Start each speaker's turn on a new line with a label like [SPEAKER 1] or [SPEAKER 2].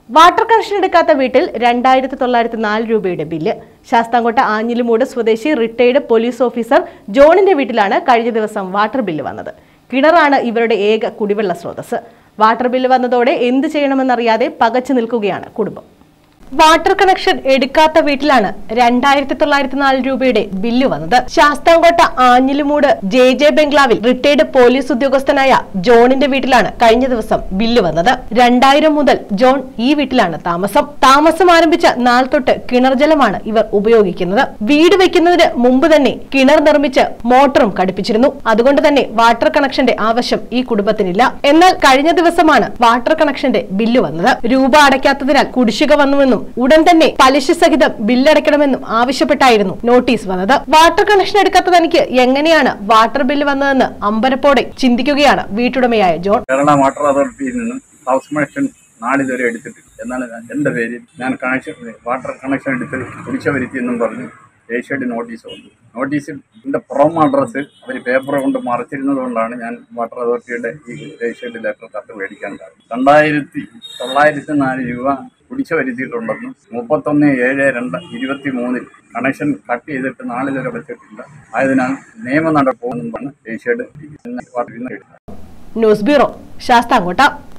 [SPEAKER 1] water connection എടുക്കാത്ത വീട്ടിൽ രണ്ടായിരത്തി തൊള്ളായിരത്തി നാല് രൂപയുടെ ബില്ല് ശാസ്താംകോട്ട ആഞ്ഞിലിമൂട് സ്വദേശി റിട്ടയർഡ് പോലീസ് ഓഫീസർ ജോണിന്റെ വീട്ടിലാണ് കഴിഞ്ഞ ദിവസം വാട്ടർ ബില്ല് വന്നത് കിണറാണ് ഇവരുടെ ഏക കുടിവെള്ള സ്രോതസ് വാട്ടർ ബില്ല് വന്നതോടെ എന്ത് ചെയ്യണമെന്നറിയാതെ പകച്ചു നിൽക്കുകയാണ് കുടുംബം വാട്ടർ കണക്ഷൻ എടുക്കാത്ത വീട്ടിലാണ് രണ്ടായിരത്തി തൊള്ളായിരത്തി നാല് രൂപയുടെ ബില്ല് വന്നത് ശാസ്താംകോട്ട ആഞ്ഞിലിമൂട് ജെ ജെ ബംഗ്ലാവിൽ റിട്ടയർഡ് പോലീസ് ഉദ്യോഗസ്ഥനായ ജോണിന്റെ വീട്ടിലാണ് കഴിഞ്ഞ ദിവസം ബില്ല് വന്നത് രണ്ടായിരം മുതൽ ജോൺ ഈ വീട്ടിലാണ് താമസം താമസം ആരംഭിച്ച നാൾ തൊട്ട് കിണർ ജലമാണ് ഇവർ ഉപയോഗിക്കുന്നത് വീട് വെക്കുന്നതിന് മുമ്പ് തന്നെ കിണർ നിർമ്മിച്ച് മോട്ടറും ഘടിപ്പിച്ചിരുന്നു അതുകൊണ്ട് തന്നെ വാട്ടർ കണക്ഷന്റെ ആവശ്യം ഈ കുടുംബത്തിനില്ല എന്നാൽ കഴിഞ്ഞ ദിവസമാണ് വാട്ടർ കണക്ഷന്റെ ബില്ല് വന്നത് രൂപ അടയ്ക്കാത്തതിനാൽ കുടിശ്ശിക വന്നുവെന്നും ഉടൻ തന്നെ പലിശ സഹിതം ബില്ലടയ്ക്കണമെന്നും ആവശ്യപ്പെട്ടായിരുന്നു നോട്ടീസ് വന്നത് വാട്ടർ കണക്ഷൻ എടുക്കാത്ത തനിക്ക് എങ്ങനെയാണ് വാട്ടർ ബില്ല് വന്നതെന്ന് അമ്പരപ്പോടെ ചിന്തിക്കുകയാണ് വീട്ടുടമയായ ജോൺ
[SPEAKER 2] കേരള വാട്ടർ അതോറിറ്റിയിൽ നിന്നും ഹൗസ് കണക്ഷൻ നാളിതുവരെ എടുത്തിട്ടില്ല എന്നാൽ എൻ്റെ പേരിൽ ഞാൻ കണക്ഷൻ വാട്ടർ കണക്ഷൻ എടുത്ത് കുടിശ്ശ വരുത്തി എന്നും പറഞ്ഞ് ഏഷ്യാഡ് നോട്ടീസ് വന്നു നോട്ടീസിൽ എൻ്റെ പുറം അഡ്രസ്സ് അവർ പേപ്പർ കൊണ്ട് മറച്ചിരുന്നത് കൊണ്ടാണ് ഞാൻ വാട്ടർ അതോറിറ്റിയുടെ ഈ ഏഷ്യാഡ് ലെറ്റർ കത്ത് മേടിക്കാൻ കാരണം രണ്ടായിരത്തി തൊള്ളായിരത്തി നാല് രൂപ കുടിശ്ശ വരുത്തിയിട്ടുണ്ടെന്നും മുപ്പത്തൊന്ന് ഏഴ് രണ്ട് ഇരുപത്തി മൂന്നിൽ കണക്ഷൻ കട്ട് ചെയ്തിട്ട് നാളിതുവരെ വെച്ചിട്ടില്ല ആയതിനാൽ നിയമ നടപ്പുമെന്നും പറഞ്ഞ് ഏഷ്യാഡ് വാട്ടറിൽ നിന്ന് എടുത്തത്
[SPEAKER 1] ന്യൂസ് ബ്യൂറോ ശാസ്താംകോട്ട